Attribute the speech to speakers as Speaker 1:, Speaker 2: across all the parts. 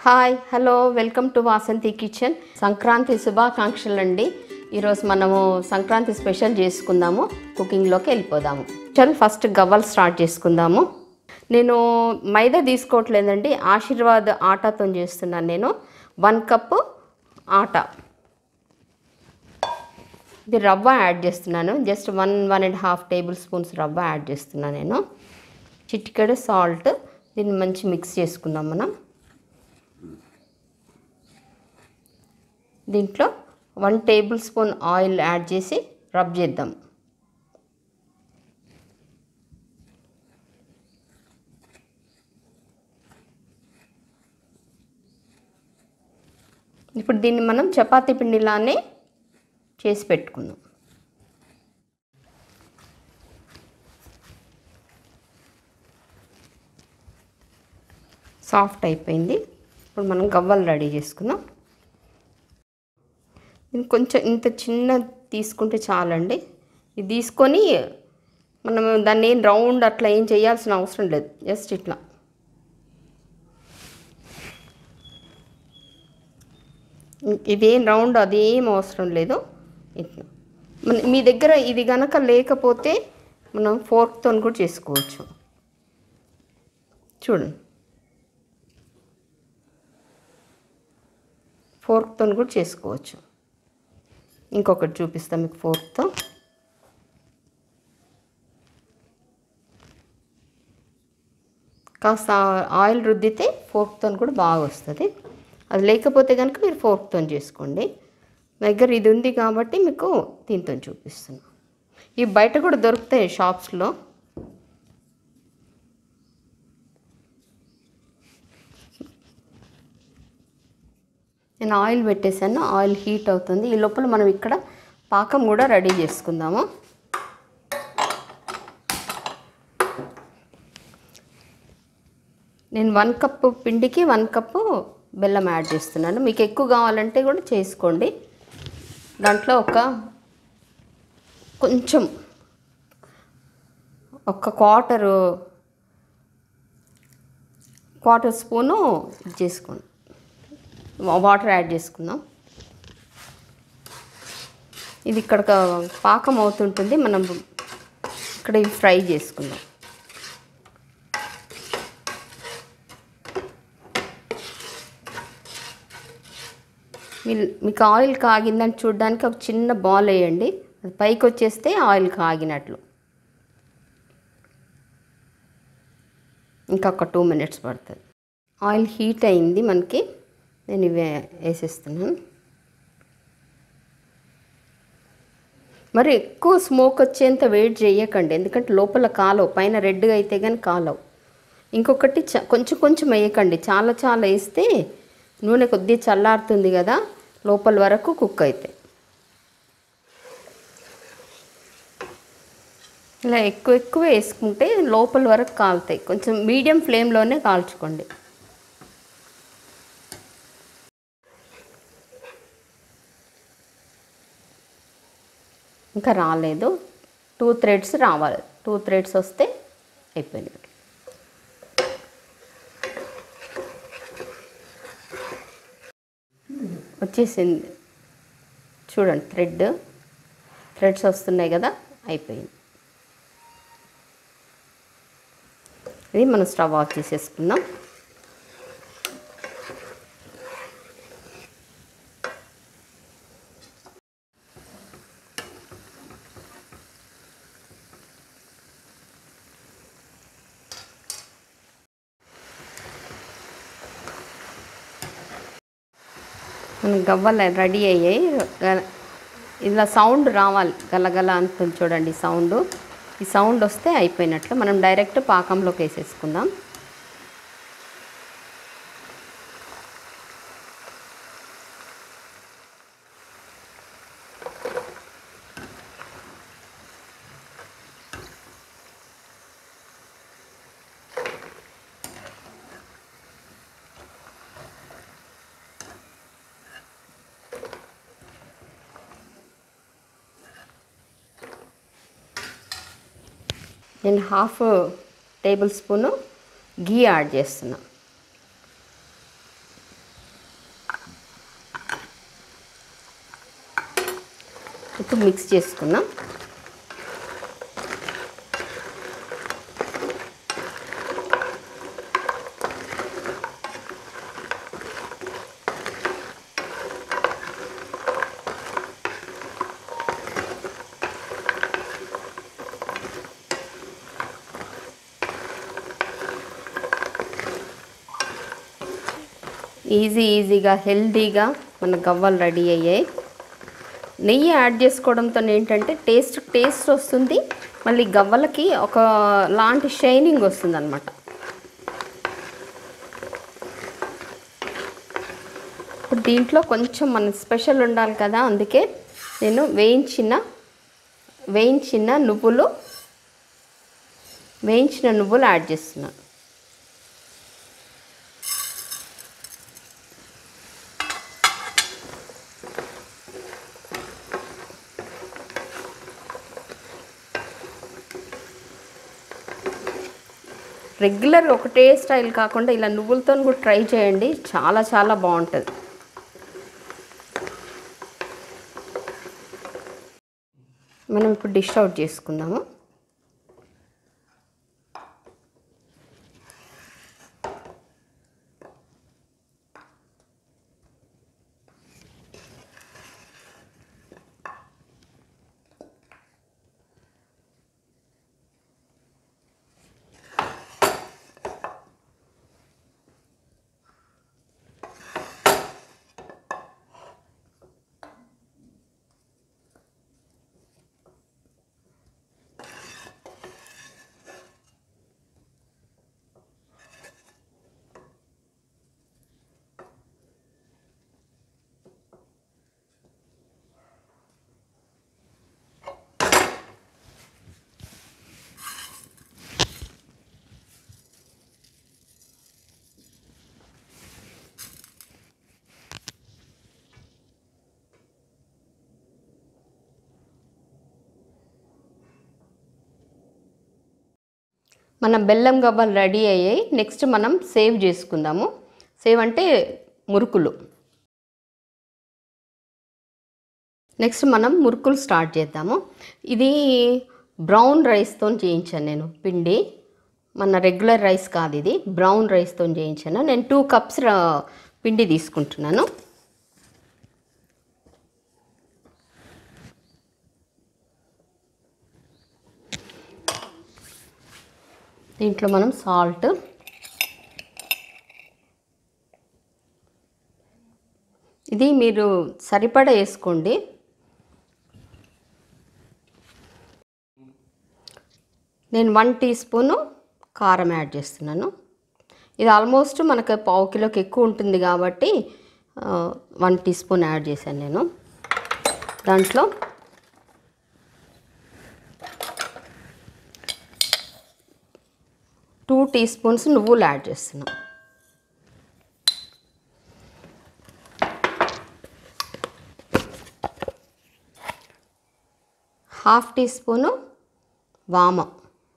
Speaker 1: hi hello welcome to Vasanthi kitchen Sankranti శుభాకాంక్షలు అండి ఈరోజు మనము సంక్రాంతి స్పెషల్ చేసుకుందాము కుకింగ్లోకి వెళ్ళిపోదాము చల్ ఫస్ట్ గవ్వలు స్టార్ట్ చేసుకుందాము నేను మైదా తీసుకోవట్లేదండి ఆశీర్వాద్ ఆటాతో చేస్తున్నాను నేను వన్ కప్పు ఆటా ఇది రవ్వ యాడ్ చేస్తున్నాను just one one and half tablespoons రవ్వ యాడ్ చేస్తున్నాను నేను చిటికెడు సాల్ట్ దీన్ని మంచి మిక్స్ చేసుకుందాం మనం దీంట్లో one tablespoon oil add చేసి రబ్ చేద్దాం ఇప్పుడు దీన్ని మనం చపాతీ పిండిలానే చేసి పెట్టుకుందాం సాఫ్ట్ అయిపోయింది ఇప్పుడు మనం గవ్వలు రెడీ చేసుకుందాం ఇది కొంచెం ఇంత చిన్న తీసుకుంటే చాలండి ఇది తీసుకొని మనం దాన్ని ఏం రౌండ్ అట్లా ఏం చేయాల్సిన అవసరం లేదు జస్ట్ ఇట్లా ఇదేం రౌండ్ అదేం అవసరం లేదు ఇట్లా మన మీ దగ్గర ఇది గనక లేకపోతే మనం ఫోర్క్తో కూడా చేసుకోవచ్చు చూడండి ఫోర్క్తో కూడా చేసుకోవచ్చు ఇంకొకటి చూపిస్తాను మీకు ఫోర్క్తో కాస్త ఆయిల్ రుద్దితే ఫోర్క్తో కూడా బాగా వస్తుంది అది లేకపోతే కనుక మీరు ఫోర్క్తో చేసుకోండి నా దగ్గర ఇది ఉంది కాబట్టి మీకు దీంతో చూపిస్తున్నా ఇవి బయట కూడా దొరుకుతాయి షాప్స్లో నేను ఆయిల్ పెట్టేసాను ఆయిల్ హీట్ అవుతుంది ఈ లోపల మనం ఇక్కడ పాకం కూడా రెడీ చేసుకుందాము నేను వన్ కప్పు పిండికి వన్ కప్పు బెల్లం యాడ్ చేస్తున్నాను మీకు ఎక్కువ కావాలంటే కూడా చేసుకోండి దాంట్లో ఒక కొంచెం ఒక క్వార్టరు క్వార్టర్ స్పూను ఇది చేసుకోండి వాటర్ యాడ్ చేసుకుందాం ఇది ఇక్కడ పాకం అవుతుంటుంది మనం ఇక్కడ ఇవి ఫ్రై చేసుకుందాం మీ మీకు ఆయిల్ కాగిందని చూడడానికి ఒక చిన్న బాల్ వేయండి అది పైకి వచ్చేస్తే ఆయిల్ కాగినట్లు ఇంకా ఒక టూ మినిట్స్ పడుతుంది ఆయిల్ హీట్ అయింది మనకి నేను ఇవే వేసేస్తున్నాను మరి ఎక్కువ స్మోక్ వచ్చేంత వెయిట్ చేయకండి ఎందుకంటే లోపల కాలవు పైన రెడ్గా అయితే కానీ కాలవు ఇంకొకటి చ కొంచెం కొంచెం వేయకండి చాలా చాలా వేస్తే నూనె కొద్దిగా చల్లారుతుంది కదా లోపల వరకు కుక్ అవుతాయి ఇలా ఎక్కువ ఎక్కువ వేసుకుంటే లోపల వరకు కాలుతాయి కొంచెం మీడియం ఫ్లేమ్లోనే కాల్చుకోండి ఇంకా రాలేదు టూ థ్రెడ్స్ రావాలి టూ థ్రెడ్స్ వస్తే అయిపోయింది వచ్చేసింది చూడండి థ్రెడ్ థ్రెడ్స్ వస్తున్నాయి కదా అయిపోయింది ఇది మనం స్టవ్ ఆఫ్ చేసేసుకుందాం మన గవ్వలు రెడీ అయ్యాయి గ- ఇలా సౌండ్ రావాలి గలగల అంటుంది చూడండి సౌండ్ ఈ సౌండ్ వస్తే అయిపోయినట్లు మనం డైరెక్ట్ పాకంలోకి వేసేసుకుందాం నేను half tablespoon ghee add చేస్తున్నా ఇప్పుడు మిక్స్ చేసుకుందాం ఈజీ ఈజీగా హెల్తీగా మన గవ్వలు రెడీ అయ్యాయి నెయ్యి యాడ్ చేసుకోవడంతో ఏంటంటే టేస్ట్ టేస్ట్ వస్తుంది మళ్ళీ గవ్వలకి ఒక లాంటి షైనింగ్ వస్తుంది అనమాట ఇప్పుడు దీంట్లో కొంచెం మన స్పెషల్ ఉండాలి కదా అందుకే నేను వేయించిన వేయించిన నువ్వులు వేయించిన నువ్వులు యాడ్ చేస్తున్నాను రెగ్యులర్ ఒకటే స్టైల్ కాకుండా ఇలా నువ్వులతో కూడా ట్రై చేయండి చాలా చాలా బాగుంటుంది మనం ఇప్పుడు డిష్ అవుట్ చేసుకుందాము మన బెల్లం గవ్వలు రెడీ అయ్యాయి నెక్స్ట్ మనం సేవ్ చేసుకుందాము సేవ్ అంటే మురుకులు నెక్స్ట్ మనం మురుకులు స్టార్ట్ చేద్దాము ఇది బ్రౌన్ రైస్తో చేయించాను నేను పిండి మన రెగ్యులర్ రైస్ కాదు ఇది బ్రౌన్ రైస్తో చేయించాను నేను టూ కప్స్ పిండి తీసుకుంటున్నాను దీంట్లో మనం సాల్ట్ ఇది మీరు సరిపడా వేసుకోండి నేను వన్ టీ స్పూను కారం యాడ్ చేస్తున్నాను ఇది ఆల్మోస్ట్ మనకు పావు కిలోకి ఎక్కువ ఉంటుంది కాబట్టి వన్ టీ స్పూన్ యాడ్ చేశాను నేను దాంట్లో టూ టీ స్పూన్స్ నువ్వులు యాడ్ చేస్తున్నాం హాఫ్ టీ స్పూను వామ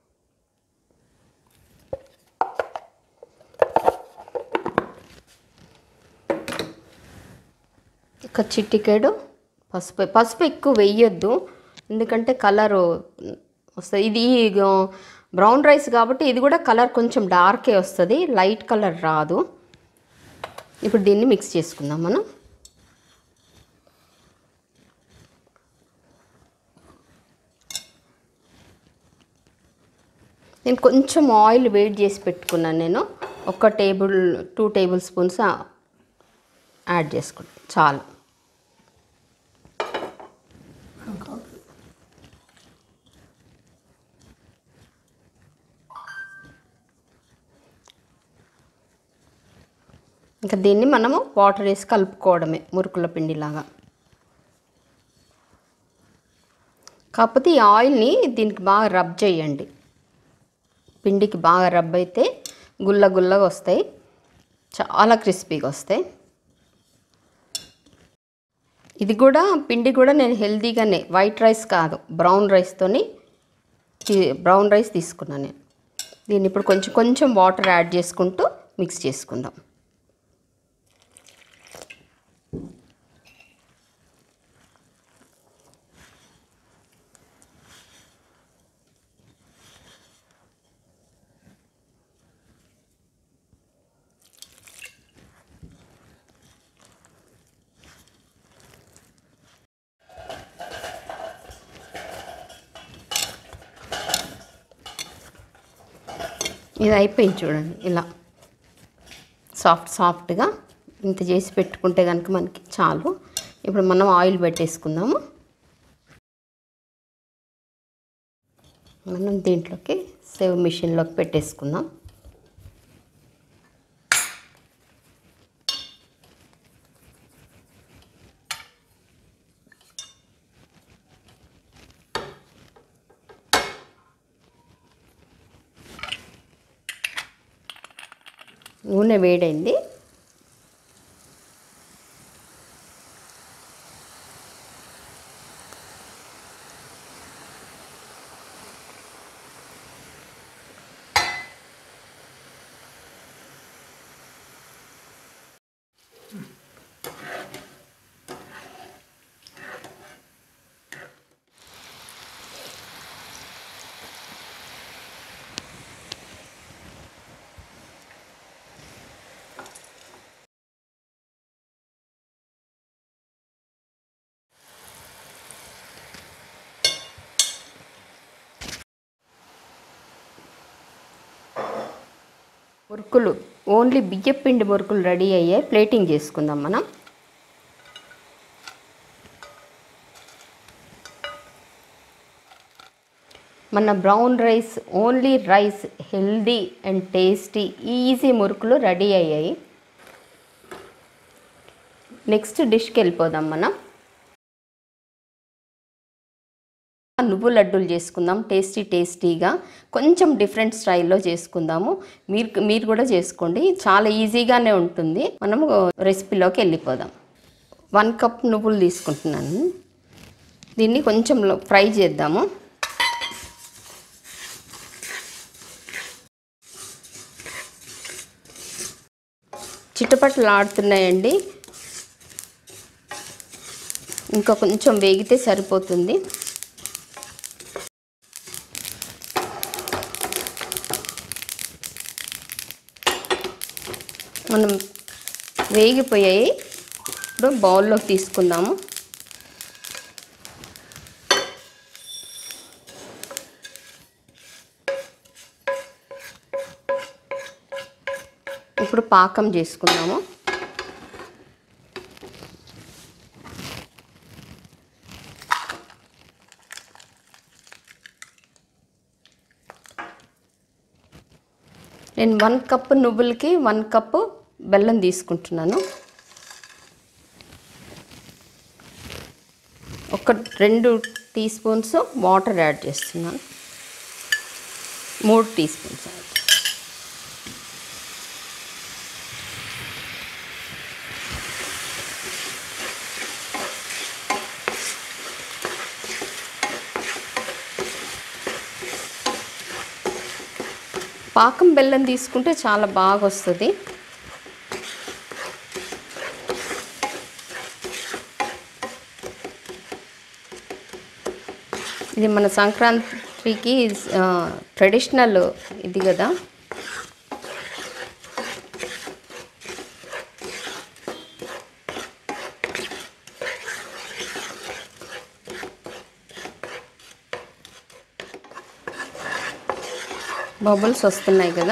Speaker 1: ఒక చిట్టికేడు పసుపు పసుపు ఎక్కువ వేయొద్దు ఎందుకంటే కలరు వస్తుంది ఇది బ్రౌన్ రైస్ కాబట్టి ఇది కూడా కలర్ కొంచెం డార్కే వస్తుంది లైట్ కలర్ రాదు ఇప్పుడు దీన్ని మిక్స్ చేసుకుందాం మనం నేను కొంచెం ఆయిల్ వేడి చేసి పెట్టుకున్నాను నేను ఒక table two tablespoons add చేసుకుంటాను చాలు ఇంకా దీన్ని మనము వాటర్ వేసి కలుపుకోవడమే మురుకుల పిండిలాగా కాకపోతే ఈ ఆయిల్ని దీనికి బాగా రబ్ చేయండి పిండికి బాగా రబ్ అయితే గుల్ల గుల్లగా వస్తాయి చాలా క్రిస్పీగా వస్తాయి ఇది కూడా పిండి కూడా నేను హెల్తీగానే వైట్ రైస్ కాదు బ్రౌన్ రైస్తోని బ్రౌన్ రైస్ తీసుకున్నాను నేను దీన్ని ఇప్పుడు కొంచెం కొంచెం వాటర్ యాడ్ చేసుకుంటూ మిక్స్ చేసుకుందాం ఇది అయిపోయింది చూడండి ఇలా సాఫ్ట్ సాఫ్ట్గా ఇంత చేసి పెట్టుకుంటే కనుక మనకి చాలు ఇప్పుడు మనం ఆయిల్ పెట్టేసుకుందాము మనం దీంట్లోకి సేవ్ మిషన్లోకి పెట్టేసుకుందాం నూనె వేడైంది మురుకులు ఓన్లీ బియ్యం పిండి మురుకులు రెడీ అయ్యాయి ప్లేటింగ్ చేసుకుందాం మనం మన brown rice only rice healthy and tasty easy మురుకులు రెడీ అయ్యాయి నెక్స్ట్ డిష్కి వెళ్ళిపోదాం మనం నువ్వు లడ్డూలు చేసుకుందాం టేస్టీ టేస్టీగా కొంచెం డిఫరెంట్ స్టైల్లో చేసుకుందాము మీరు మీరు కూడా చేసుకోండి చాలా ఈజీగానే ఉంటుంది మనము రెసిపీలోకి వెళ్ళిపోదాం వన్ కప్ నువ్వులు తీసుకుంటున్నాను దీన్ని కొంచెం లో- ఫ్రై చేద్దాము చిటపట్లు ఆడుతున్నాయండి ఇంకా కొంచెం వేగితే సరిపోతుంది మనం వేగిపోయాయి ఇప్పుడు బౌల్లోకి తీసుకుందాము ఇప్పుడు పాకం చేసుకుందాము నేను వన్ కప్ నువ్వులకి వన్ కప్పు బెల్లం తీసుకుంటున్నాను ఒక రెండు టీ స్పూన్స్ వాటర్ యాడ్ చేస్తున్నాను మూడు టీ స్పూన్స్ యాడ్ పాకం బెల్లం తీసుకుంటే చాలా బాగా వస్తుంది ఇది మన సంక్రాంతికి ట్రెడిషనల్ ఇది కదా బబుల్స్ వస్తున్నాయి కదా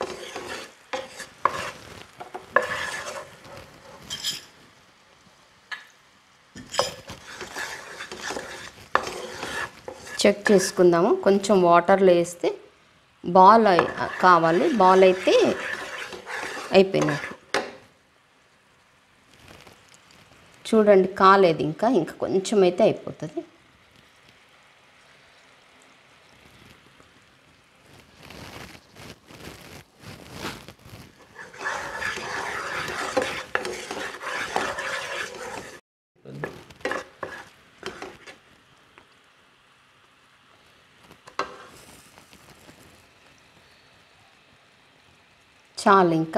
Speaker 1: చెక్ చేసుకుందాము కొంచెం వాటర్లో వేస్తే బాల్ అయి- కావాలి బాల్ అయితే అయిపోయినట్లు చూడండి కాలేదు ఇంకా ఇంకా కొంచెం అయితే అయిపోతుంది చాలు ఇంకా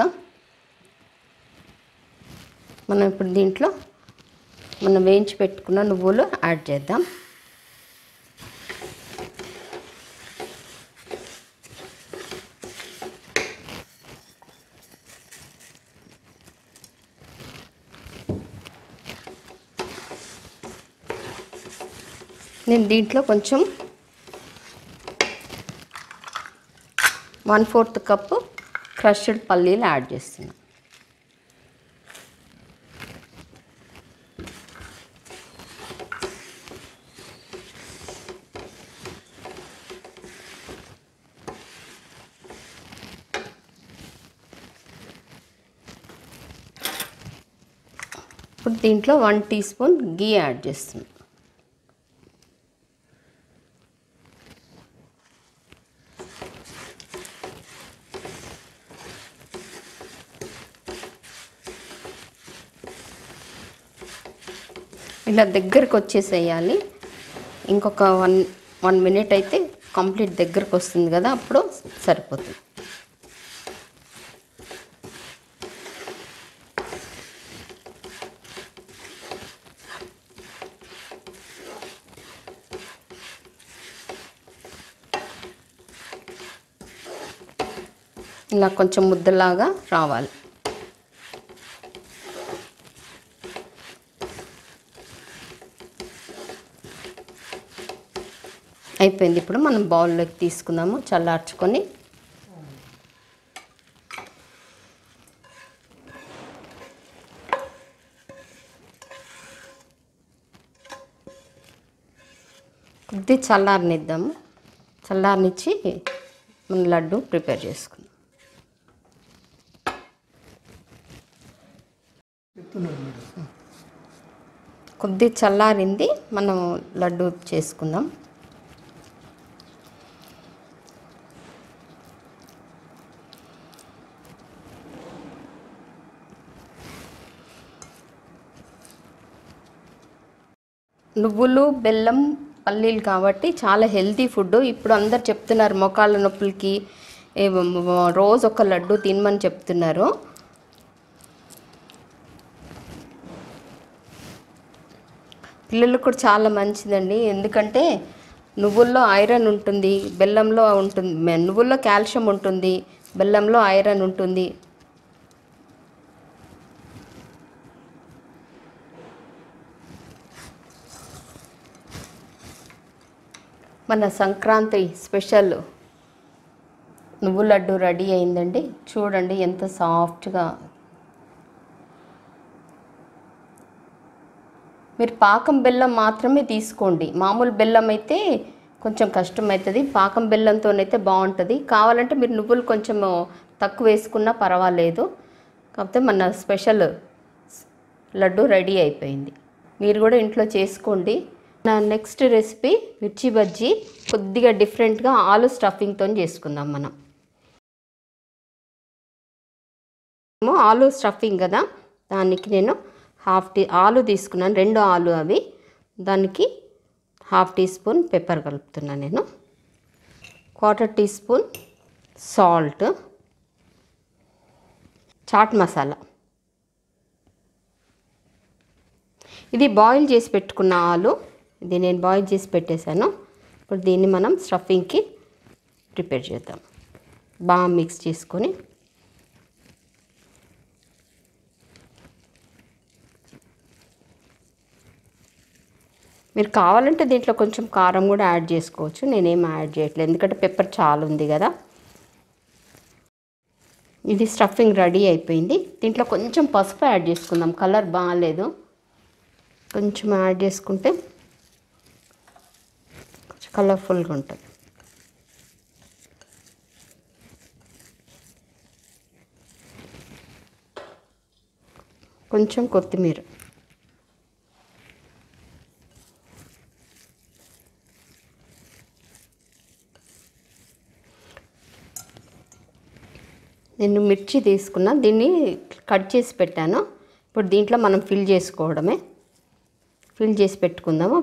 Speaker 1: మనం ఇప్పుడు దీంట్లో మనం వేయించి పెట్టుకున్న నువ్వులు యాడ్ చేద్దాం నేను దీంట్లో కొంచెం వన్ ఫోర్త్ కప్పు క్రష్డ్ పల్లీలు యాడ్ చేస్తున్నాం ఇప్పుడు దీంట్లో one teaspoon ghee add చేస్తున్నాం ఇలా దగ్గరకు వచ్చేసేయాలి ఇంకొక వన్ వన్ మినిట్ అయితే కంప్లీట్ దగ్గరకు వస్తుంది కదా అప్పుడు సరిపోతుంది ఇలా కొంచెం ముద్దలాగా రావాలి అయిపోయింది ఇప్పుడు మనం బౌల్లోకి తీసుకుందాము చల్లార్చుకొని కొద్ది చల్లారనిద్దాము చల్లారనిచ్చి మన లడ్డు ప్రిపేర్ చేసుకుందాం కొద్ది చల్లారింది మనం లడ్డు చేసుకుందాం నువ్వులు బెల్లం పల్లీలు కాబట్టి చాలా హెల్తీ ఫుడ్ ఇప్పుడు అందరు చెప్తున్నారు మొకాళ్ళ నొప్పులకి ఏ రోజు ఒక లడ్డు తినమని చెప్తున్నారు పిల్లలకు కూడా చాలా మంచిదండి ఎందుకంటే నువ్వుల్లో ఐరన్ ఉంటుంది బెల్లంలో ఉంటుంది మె- నువ్వుల్లో కాల్షియం ఉంటుంది బెల్లంలో ఐరన్ ఉంటుంది మన సంక్రాంతి స్పెషల్ నువ్వు లడ్డు రెడీ అయిందండి చూడండి ఎంత సాఫ్ట్గా మీరు పాకం బెల్లం మాత్రమే తీసుకోండి మామూలు బెల్లం అయితే కొంచెం కష్టం అవుతుంది పాకం బెల్లంతోనైతే బాగుంటుంది కావాలంటే మీరు నువ్వులు కొంచెం తక్కువ వేసుకున్నా పర్వాలేదు కాకపోతే మన స్పెషల్ లడ్డు రెడీ అయిపోయింది మీరు కూడా ఇంట్లో చేసుకోండి నా నెక్స్ట్ రెసిపీ మిర్చి బజ్జీ కొద్దిగా డిఫరెంట్గా ఆలు స్టఫింగ్తో చేసుకుందాం మనం ఏమో ఆలు స్టఫింగ్ కదా దానికి నేను హాఫ్ టీ ఆలు తీసుకున్నాను రెండు ఆలు అవి దానికి హాఫ్ టీ స్పూన్ పెప్పర్ కలుపుతున్నాను నేను quarter teaspoon salt chaat masala ఇది బాయిల్ చేసి పెట్టుకున్న ఆలు ఇది నేను బాయిల్ చేసి పెట్టేశాను ఇప్పుడు దీన్ని మనం స్టఫింగ్కి ప్రిపేర్ చేద్దాం బాగా మిక్స్ చేసుకొని మీరు కావాలంటే దీంట్లో కొంచెం కారం కూడా యాడ్ చేసుకోవచ్చు నేనేం యాడ్ చేయట్లేదు ఎందుకంటే పెప్పర్ చాలా ఉంది కదా ఇది స్టఫింగ్ రెడీ అయిపోయింది దీంట్లో కొంచెం పసుపు యాడ్ చేసుకుందాం కలర్ బాగాలేదు కొంచెం యాడ్ చేసుకుంటే కొంచెం కలర్ఫుల్గా ఉంటుంది కొంచెం కొత్తిమీర నేను మిర్చి తీసుకున్నా దీన్ని కట్ చేసి పెట్టాను ఇప్పుడు దీంట్లో మనం ఫిల్ చేసుకోవడమే ఫిల్ చేసి పెట్టుకుందాము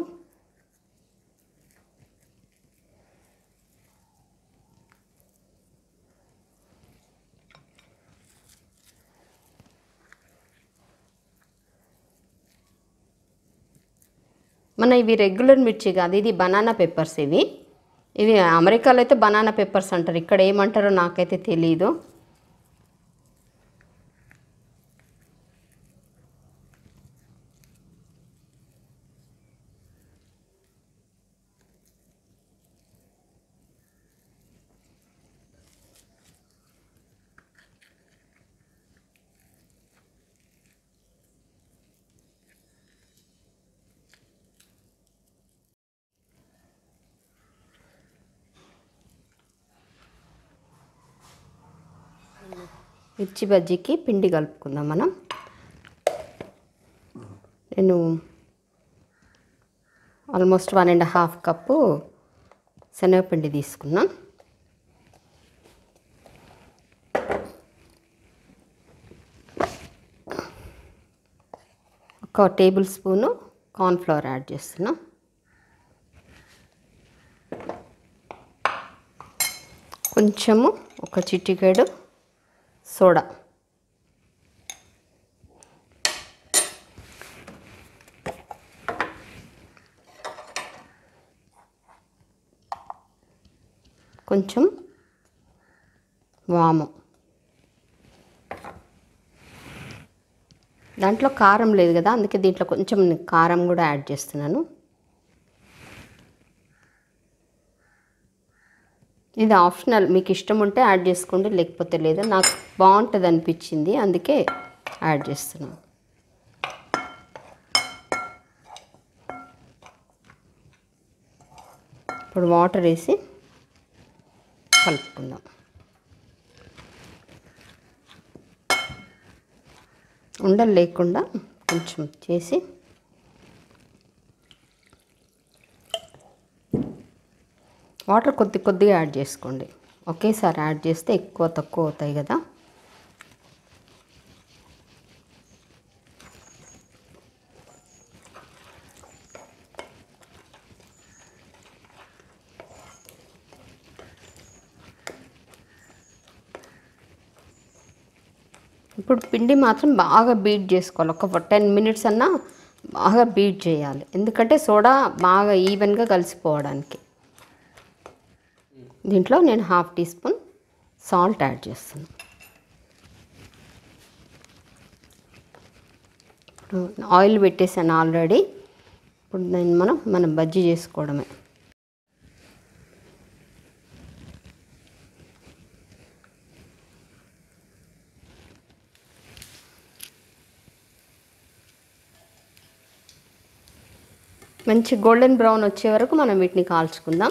Speaker 1: మన ఇవి రెగ్యులర్ మిర్చి కాదు ఇది బనానా పెప్పర్స్ ఇవి ఇవి అమెరికాలో అయితే బనానా పెప్పర్స్ అంటారు ఇక్కడ ఏమంటారో నాకైతే తెలియదు మిర్చి బజ్జీకి పిండి కలుపుకుందాం మనం నేను almost one and half cup శనగపిండి తీసుకున్నా ఒక టేబుల్ స్పూను కార్న్ఫ్లవర్ యాడ్ చేస్తున్నా కొంచెము ఒక చిటికెడు సోడా కొంచెం వాము దాంట్లో కారం లేదు కదా అందుకే దీంట్లో కొంచెం కారం కూడా యాడ్ చేస్తున్నాను ఇది ఆప్షనల్ మీకు ఇష్టం ఉంటే యాడ్ చేసుకోండి లేకపోతే లేదు నాకు బాగుంటుంది అనిపించింది అందుకే యాడ్ చేస్తున్నాను ఇప్పుడు వాటర్ వేసి కలుపుకుందాం ఉండలు లేకుండా కొంచెం చేసి వాటర్ కొద్ది కొద్దిగా యాడ్ చేసుకోండి ఒకేసారి యాడ్ చేస్తే ఎక్కువ తక్కువ అవుతాయి కదా ఇప్పుడు పిండి మాత్రం బాగా బీట్ చేసుకోవాలి ఒక టెన్ మినిట్స్ అన్నా బాగా బీట్ చేయాలి ఎందుకంటే సోడా బాగా ఈవెన్గా కలిసిపోవడానికి దీంట్లో నేను half teaspoon salt add చేస్తాను ఇప్పుడు ఆయిల్ పెట్టేసాను ఆల్రెడీ ఇప్పుడు దాన్ని మనం మనం బజ్జీ చేసుకోవడమే మంచి గోల్డెన్ బ్రౌన్ వచ్చే వరకు మనం వీటిని కాల్చుకుందాం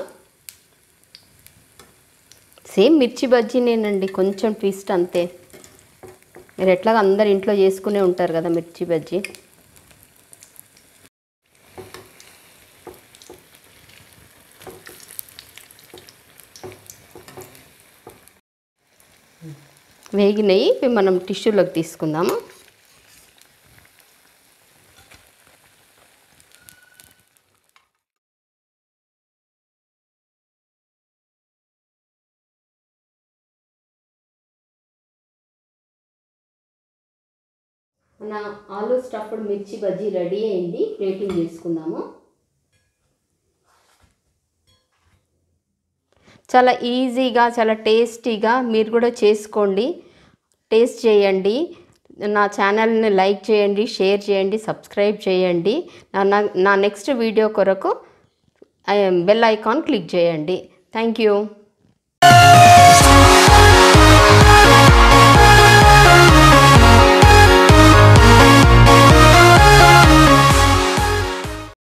Speaker 1: సేమ్ మిర్చి బజ్జీనేనండి కొంచెం ట్విస్ట్ అంతే మీరు ఎట్లాగ అందరు ఇంట్లో చేసుకునే ఉంటారు కదా మిర్చి బజ్జీ వేగినవి ఇవి మనం టిష్యూలోకి తీసుకుందాము మన ఆలు స్టఫ్డ్ మిర్చి బజ్జీ రెడీ అయింది ప్లేటింగ్ చేసుకుందాము చాలా ఈజీగా చాలా టేస్టీగా మీరు కూడా చేసుకోండి టేస్ట్ చేయండి నా ఛానల్ని లైక్ చేయండి షేర్ చేయండి సబ్స్క్రైబ్ చేయండి నా నా నెక్స్ట్ వీడియో కొరకు బెల్ ఐకాన్ క్లిక్ చేయండి థ్యాంక్ యూ